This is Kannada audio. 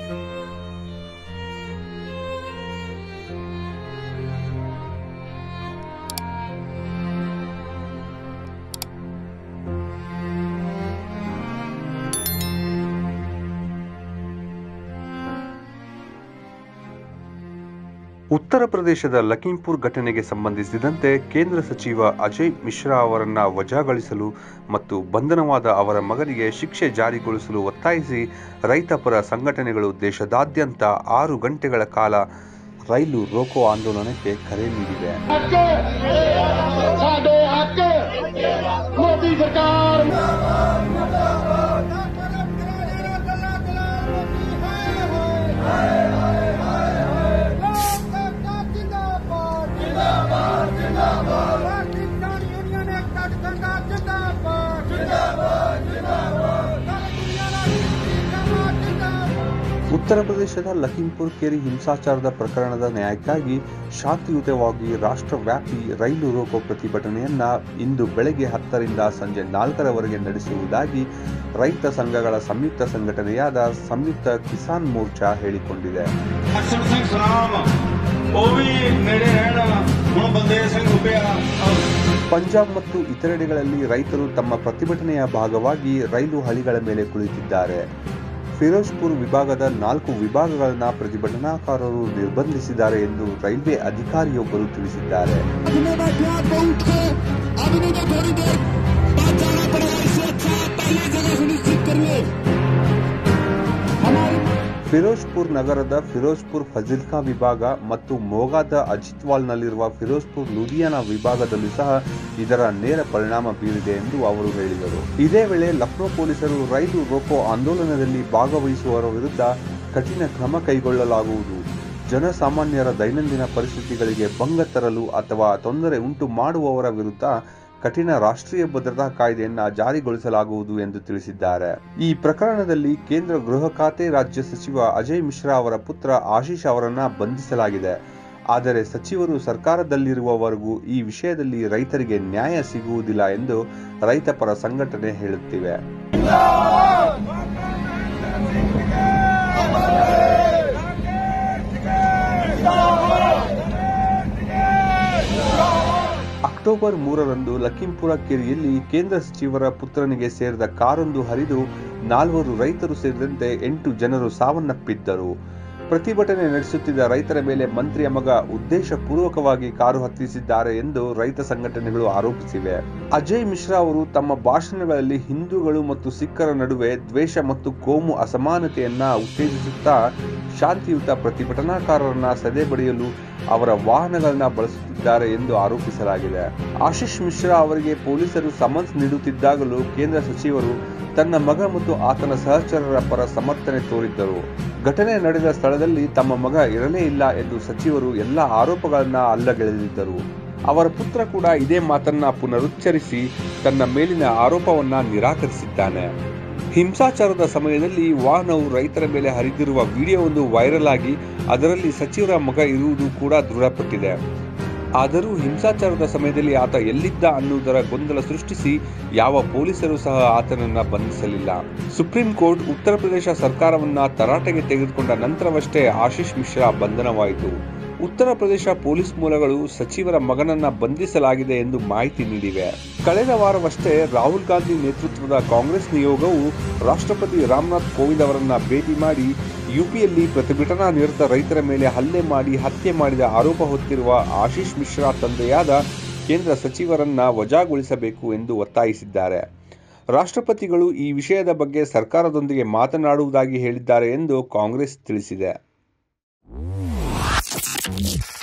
ಉತ್ತರ ಪ್ರದೇಶದ ಲಖೀಂಪುರ್ ಘಟನೆಗೆ ಸಂಬಂಧಿಸಿದಂತೆ ಕೇಂದ್ರ ಸಚಿವ ಅಜಯ್ ಮಿಶ್ರಾ ಅವರನ್ನ ವಜಾಗೊಳಿಸಲು ಮತ್ತು ಬಂಧನವಾದ ಅವರ ಮಗನಿಗೆ ಶಿಕ್ಷೆ ಜಾರಿಗೊಳಿಸಲು ಒತ್ತಾಯಿಸಿ ರೈತಪರ ಸಂಘಟನೆಗಳು ದೇಶದಾದ್ಯಂತ ಆರು ಗಂಟೆಗಳ ಕಾಲ ರೈಲು ರೋಕೋ ಆಂದೋಲನಕ್ಕೆ ಕರೆ ನೀಡಿವೆ ਹੱਕ ਸਾਡੇ ਹੱਕ ਮੋਦੀ ਸਰਕਾਰ ಉತ್ತರ ಪ್ರದೇಶದ ಲಖೀಂಪುರ್ ಕೇರಿ ಹಿಂಸಾಚಾರದ ಪ್ರಕರಣದ ನ್ಯಾಯಕ್ಕಾಗಿ ಶಾಂತಿಯುತವಾಗಿ ರಾಷ್ಟ್ರವ್ಯಾಪಿ ರೈಲು ರೋಕೋ ಪ್ರತಿಭಟನೆಯನ್ನ ಇಂದು ಬೆಳಗ್ಗೆ ಹತ್ತರಿಂದ ಸಂಜೆ ನಾಲ್ಕರವರೆಗೆ ನಡೆಸುವುದಾಗಿ ರೈತ ಸಂಘಗಳ ಸಂಯುಕ್ತ ಸಂಘಟನೆಯಾದ ಸಂಯುಕ್ತ ಕಿಸಾನ್ ಮೋರ್ಚಾ ಹೇಳಿಕೊಂಡಿದೆ ਹਰਸ਼ਨ ਸਿੰਘ ਸਨਾਮ ਉਹ ਵੀ ਨੇੜੇ ਰਹਿਣ ਹੁਣ ਬੰਦੇ ਸਿੰਘ ਰੁਪਿਆ ಪಂಜಾಬ್ ಮತ್ತು ಇತರೆಡೆಗಳಲ್ಲಿ ರೈತರು ತಮ್ಮ ಪ್ರತಿಭಟನೆಯ ಭಾಗವಾಗಿ ರೈಲು ಹಳಿಗಳ ಮೇಲೆ ಕುಳಿತಿದ್ದಾರೆ ಫಿರೋಜ್ಪುರ್ ವಿಭಾಗದ ನಾಲ್ಕು ವಿಭಾಗಗಳನ್ನ ಪ್ರತಿಭಟನಾಕಾರರು ನಿರ್ಬಂಧಿಸಿದ್ದಾರೆ ಎಂದು ರೈಲ್ವೆ ಅಧಿಕಾರಿಯೊಬ್ಬರು ತಿಳಿಸಿದ್ದಾರೆ अब ने बैठे आप उठ के अब नहीं तो थोड़ी देर बाद जाना पड़ेगा इससे अच्छा आप पहले जगह सुनिश्चित करिए हमारी ಫಿರೋಜ್ಪುರ್ ನಗರದ ಫಿರೋಜ್ಪುರ್ ಫಜಿಲ್ಕಾ ವಿಭಾಗ ಮತ್ತು ಮೋಗಾದ ಅಜಿತ್ವಾಲ್ನಲ್ಲಿರುವ ಫಿರೋಜ್ಪುರ್ ಲುಧಿಯಾನ ವಿಭಾಗದಲ್ಲೂ ಸಹ ಇದರ ನೇರ ಪರಿಣಾಮ ಬೀರಿದೆ ಎಂದು ಅವರು ಹೇಳಿದರು ಇದೇ ವೇಳೆ ಲಕ್ನೋ ಪೊಲೀಸರು ರೈಲು ರೋಕೋ ಆಂದೋಲನದಲ್ಲಿ ಭಾಗವಹಿಸುವವರ ವಿರುದ್ಧ ಕಠಿಣ ಕ್ರಮ ಕೈಗೊಳ್ಳಲಾಗುವುದು ಜನಸಾಮಾನ್ಯರ ದೈನಂದಿನ ಪರಿಸ್ಥಿತಿಗಳಿಗೆ ಭಂಗ ತರಲು ಅಥವಾ ತೊಂದರೆ ಉಂಟು ಮಾಡುವವರ ವಿರುದ್ಧ ಕಠಿಣ ರಾಷ್ಟ್ರೀಯ ಭದ್ರತಾ ಕಾಯ್ದೆಯನ್ನ ಜಾರಿಗೊಳಿಸಲಾಗುವುದು ಎಂದು ತಿಳಿಸಿದ್ದಾರೆ ಈ ಪ್ರಕರಣದಲ್ಲಿ ಕೇಂದ್ರ ಗೃಹ ಖಾತೆ ರಾಜ್ಯ ಸಚಿವ ಅಜಯ್ ಮಿಶ್ರಾ ಅವರ ಪುತ್ರ ಆಶೀಶ್ ಅವರನ್ನ ಬಂಧಿಸಲಾಗಿದೆ ಆದರೆ ಸಚಿವರು ಸರ್ಕಾರದಲ್ಲಿರುವವರೆಗೂ ಈ ವಿಷಯದಲ್ಲಿ ರೈತರಿಗೆ ನ್ಯಾಯ ಸಿಗುವುದಿಲ್ಲ ಎಂದು ರೈತಪರ ಸಂಘಟನೆ ಹೇಳುತ್ತಿವೆ ಅಕ್ಟೋಬರ್ ಮೂರರಂದು ಲಖೀಂಪುರ ಕೆರೆಯಲ್ಲಿ ಕೇಂದ್ರ ಸಚಿವರ ಪುತ್ರನಿಗೆ ಸೇರಿದ ಕಾರೊಂದು ಹರಿದು ನಾಲ್ವರು ರೈತರು ಸೇರಿದಂತೆ ಎಂಟು ಜನರು ಸಾವನ್ನಪ್ಪಿದ್ದರು ಪ್ರತಿಭಟನೆ ನಡೆಸುತ್ತಿದ್ದ ರೈತರ ಮೇಲೆ ಮಂತ್ರಿಯ ಮಗ ಉದ್ದೇಶಪೂರ್ವಕವಾಗಿ ಕಾರು ಹತ್ತಿಸಿದ್ದಾರೆ ಎಂದು ರೈತ ಸಂಘಟನೆಗಳು ಆರೋಪಿಸಿವೆ ಅಜಯ್ ಮಿಶ್ರಾ ಅವರು ತಮ್ಮ ಭಾಷಣಗಳಲ್ಲಿ ಹಿಂದೂಗಳು ಮತ್ತು ಸಿಖ್ಖರ ನಡುವೆ ದ್ವೇಷ ಮತ್ತು ಕೋಮು ಅಸಮಾನತೆಯನ್ನ ಉತ್ತೇಜಿಸುತ್ತಾ ಶಾಂತಿಯುತ ಪ್ರತಿಭಟನಾಕಾರರನ್ನ ಸದೆಬಡಿಯಲು ಅವರ ವಾಹನಗಳನ್ನ ಬಳಸುತ್ತಿದ್ದಾರೆ ಎಂದು ಆರೋಪಿಸಲಾಗಿದೆ ಆಶೀಶ್ ಮಿಶ್ರಾ ಅವರಿಗೆ ಪೊಲೀಸರು ಸಮನ್ಸ್ ನೀಡುತ್ತಿದ್ದಾಗಲೂ ಕೇಂದ್ರ ಸಚಿವರು ತನ್ನ ಮಗ ಮತ್ತು ಆತನ ಸಹಚರರ ಪರ ಸಮರ್ಥನೆ ತೋರಿದ್ದರು ಘಟನೆ ನಡೆದ ಸ್ಥಳದಲ್ಲಿ ತಮ್ಮ ಮಗ ಇರಲೇ ಇಲ್ಲ ಎಂದು ಸಚಿವರು ಎಲ್ಲ ಆರೋಪಗಳನ್ನ ಅಲ್ಲಗೆಳೆದಿದ್ದರು ಅವರ ಪುತ್ರ ಕೂಡ ಇದೇ ಮಾತನ್ನ ಪುನರುಚ್ಚರಿಸಿ ತನ್ನ ಮೇಲಿನ ಆರೋಪವನ್ನ ನಿರಾಕರಿಸಿದ್ದಾನೆ ಹಿಂಸಾಚಾರದ ಸಮಯದಲ್ಲಿ ವಾಹನವು ರೈತರ ಮೇಲೆ ಹರಿದಿರುವ ವಿಡಿಯೋವೊಂದು ವೈರಲ್ ಆಗಿ ಅದರಲ್ಲಿ ಸಚಿವರ ಮಗ ಇರುವುದು ಕೂಡ ದೃಢಪಟ್ಟಿದೆ ಆದರೂ ಹಿಂಸಾಚಾರದ ಸಮಯದಲ್ಲಿ ಆತ ಎಲ್ಲಿದ್ದ ಅನ್ನುವುದರ ಗೊಂದಲ ಸೃಷ್ಟಿಸಿ ಯಾವ ಪೊಲೀಸರು ಸಹ ಆತನನ್ನ ಬಂಧಿಸಲಿಲ್ಲ ಸುಪ್ರೀಂ ಕೋರ್ಟ್ ಉತ್ತರ ಪ್ರದೇಶ ಸರ್ಕಾರವನ್ನ ತರಾಟೆಗೆ ತೆಗೆದುಕೊಂಡ ನಂತರವಷ್ಟೇ ಆಶೀಶ್ ಮಿಶ್ರಾ ಬಂಧನವಾಯಿತು ಉತ್ತರ ಪ್ರದೇಶ ಪೊಲೀಸ್ ಮೂಲಗಳು ಸಚಿವರ ಮಗನನ್ನ ಬಂಧಿಸಲಾಗಿದೆ ಎಂದು ಮಾಹಿತಿ ನೀಡಿವೆ ಕಳೆದ ವಾರವಷ್ಟೇ ರಾಹುಲ್ ಗಾಂಧಿ ನೇತೃತ್ವದ ಕಾಂಗ್ರೆಸ್ ನಿಯೋಗವು ರಾಷ್ಟ್ರಪತಿ ರಾಮನಾಥ್ ಕೋವಿಂದ್ ಅವರನ್ನ ಭೇಟಿ ಮಾಡಿ ಯುಪಿಯಲ್ಲಿ ಪ್ರತಿಭಟನಾ ನಿರತ ರೈತರ ಮೇಲೆ ಹಲ್ಲೆ ಮಾಡಿ ಹತ್ಯೆ ಮಾಡಿದ ಆರೋಪ ಹೊತ್ತಿರುವ ಆಶೀಶ್ ಮಿಶ್ರಾ ತಂದೆಯಾದ ಕೇಂದ್ರ ಸಚಿವರನ್ನ ವಜಾಗೊಳಿಸಬೇಕು ಎಂದು ಒತ್ತಾಯಿಸಿದ್ದಾರೆ ರಾಷ್ಟ್ರಪತಿಗಳು ಈ ವಿಷಯದ ಬಗ್ಗೆ ಸರ್ಕಾರದೊಂದಿಗೆ ಮಾತನಾಡುವುದಾಗಿ ಹೇಳಿದ್ದಾರೆ ಎಂದು ಕಾಂಗ್ರೆಸ್ ತಿಳಿಸಿದೆ